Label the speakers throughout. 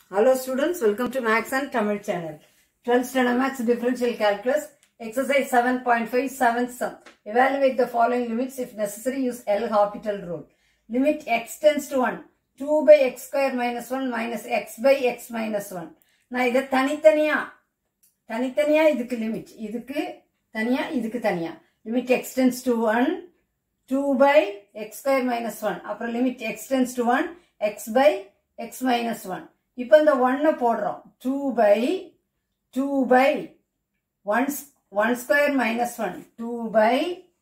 Speaker 1: Hello students, welcome to Max and Tamil channel. 12th standard Max differential calculus, exercise 7.5 seventh sum. Evaluate the following limits if necessary use L Hospital rule. Limit x tends to 1, 2 by x square minus 1 minus x by x minus 1. நான் இதை தனித்தனியா தனித்தனியா இதுக்கு limit இதுக்கு தனியா இதுக்கு தனியா limit x tends to one two by x square minus one அப்புறம் limit x tends to one x by x minus one இப்போ இந்த ஒன்னை போடுறோம் two by two by one one square minus one two by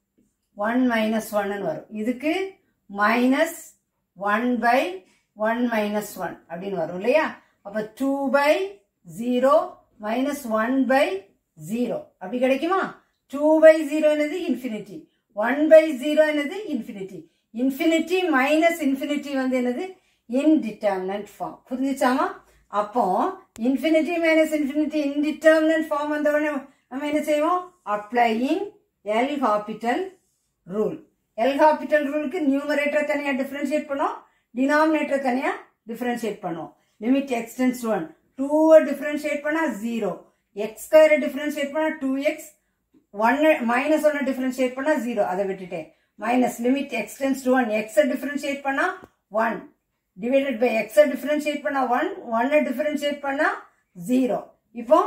Speaker 1: one minus ஒன்னு வரும் இதுக்கு minus one by one minus one அப்படின்னு வரும் இல்லையா அப்ப two by zero minus one by zero அப்படி கிடைக்குமா டூ பை ஜீரோ என்னது இன்ஃபினிட்டி ஒன் பை ஜீரோ என்னது இன்ஃபினிட்டி இன்ஃபினிட்டி மைனஸ் இன்ஃபினிட்டி வந்து என்னது இன்டிட்டர்மினன்ட் ஃபார்ம் புரிஞ்சுச்சாமா அப்போ infinity minus infinity indeterminate form வந்த உடனே நம்ம என்ன செய்வோம் applying L Hospital rule L Hospital ரூலுக்கு நியூமரேட்டர் தனியா டிஃபரன்ஷியேட் பண்ணோம் டினாமினேட்டர் தனியா டிஃபரன்ஷியேட் பண்ணுவோம் லிமிட் எக்ஸ்டென்ஸ் ஒன் டூவை டிஃபரன்ஷியேட் பண்ணா ஜீரோ எக்ஸ் ஸ்கொயரை டிஃபரன்ஷியேட் பண்ணா டூ எக்ஸ் ஒன்னு மைனஸ் ஒன்னு டிஃபரன்ஷியேட் பண்ணா ஜீரோ அதை விட்டுட்டேன் minus limit x tends to one எக்ஸை டிஃபரன்ஷியேட் பண்ணா ஒன் டிவைடட் பை எக்ஸை டிஃபரன்ஷியேட் பண்ணா ஒன் ஒன்னை டிஃபரன்ஷியேட் பண்ணா ஜீரோ இப்போ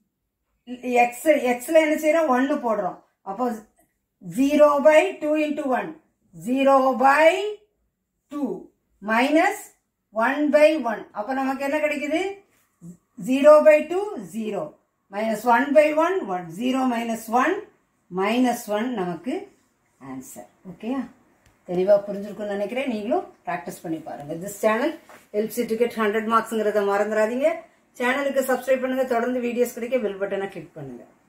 Speaker 1: எக்ஸ் எக்ஸ்ல என்ன செய்யறோம் ஒன்னு போடுறோம் அப்போ zero by two into one zero by two minus one by one அப்போ நமக்கு என்ன கிடைக்குது zero by two zero minus one by one one zero minus one minus one நமக்கு ஆன்சர் ஓகேயா தெளிவாக புரிஞ்சிருக்கும்னு நினைக்கிறேன் நீங்களும் ப்ராக்டிஸ் பண்ணி பாருங்க this channel LC ticket hundred மார்க்ஸுங்கிறத மறந்துடாதீங்க சேனலுக்கு சப்ஸ்கிரைப் பண்ணுங்க தொடர்ந்து வீடியோஸ் கிடைக்க பெல் பட்டனை கிளிக் பண்ணுங்க